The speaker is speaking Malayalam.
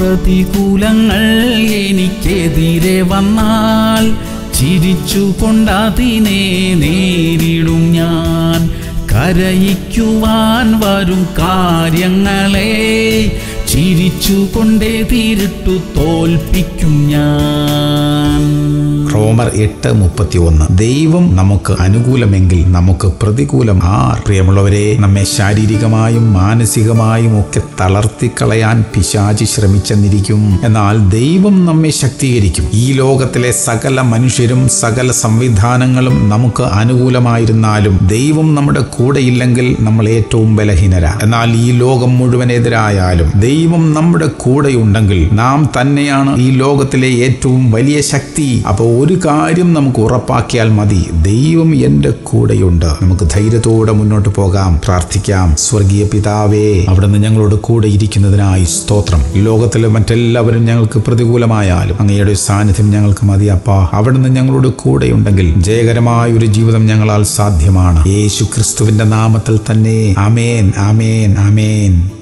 പ്രതികൂലങ്ങൾ എനിക്കെതിരെ വന്നാൽ ചിരിച്ചുകൊണ്ടതിനെ നേരിടും ഞാൻ കരയിക്കുവാൻ വരും കാര്യങ്ങളെ ചിരിച്ചുകൊണ്ടേ തിരിട്ടു തോൽപ്പിക്കും ഞാൻ റോമർ എട്ട് മുപ്പത്തി ഒന്ന് ദൈവം നമുക്ക് അനുകൂലമെങ്കിൽ നമുക്ക് പ്രതികൂലം ആർ പ്രിയമുള്ളവരെ നമ്മെ ശാരീരികമായും മാനസികമായും ഒക്കെ തളർത്തിക്കളയാൻ പിശാചി ശ്രമിച്ചെന്നിരിക്കും എന്നാൽ ദൈവം നമ്മെ ശക്തീകരിക്കും ഈ ലോകത്തിലെ സകല മനുഷ്യരും സകല സംവിധാനങ്ങളും നമുക്ക് അനുകൂലമായിരുന്നാലും ദൈവം നമ്മുടെ കൂടെയില്ലെങ്കിൽ നമ്മൾ ഏറ്റവും ബലഹീനരാ എന്നാൽ ഈ ലോകം മുഴുവൻ എതിരായാലും ദൈവം നമ്മുടെ കൂടെയുണ്ടെങ്കിൽ നാം തന്നെയാണ് ഈ ലോകത്തിലെ ഏറ്റവും വലിയ ശക്തി അപ്പോൾ ഒരു കാര്യം നമുക്ക് ഉറപ്പാക്കിയാൽ മതി ദൈവം എൻ്റെ കൂടെയുണ്ട് നമുക്ക് ധൈര്യത്തോടെ മുന്നോട്ട് പോകാം പ്രാർത്ഥിക്കാം സ്വർഗീയ പിതാവേ അവിടുന്ന് ഞങ്ങളോട് കൂടെ ഇരിക്കുന്നതിനായി സ്തോത്രം ലോകത്തിലെ മറ്റെല്ലാവരും ഞങ്ങൾക്ക് പ്രതികൂലമായാലും അങ്ങയുടെ സാന്നിധ്യം ഞങ്ങൾക്ക് മതി അപ്പാ അവിടുന്ന് ഞങ്ങളോട് കൂടെയുണ്ടെങ്കിൽ ജയകരമായ ഒരു ജീവിതം ഞങ്ങളാൽ സാധ്യമാണ് യേശു ക്രിസ്തുവിന്റെ നാമത്തിൽ തന്നെ അമേൻ അമേൻ അമേൻ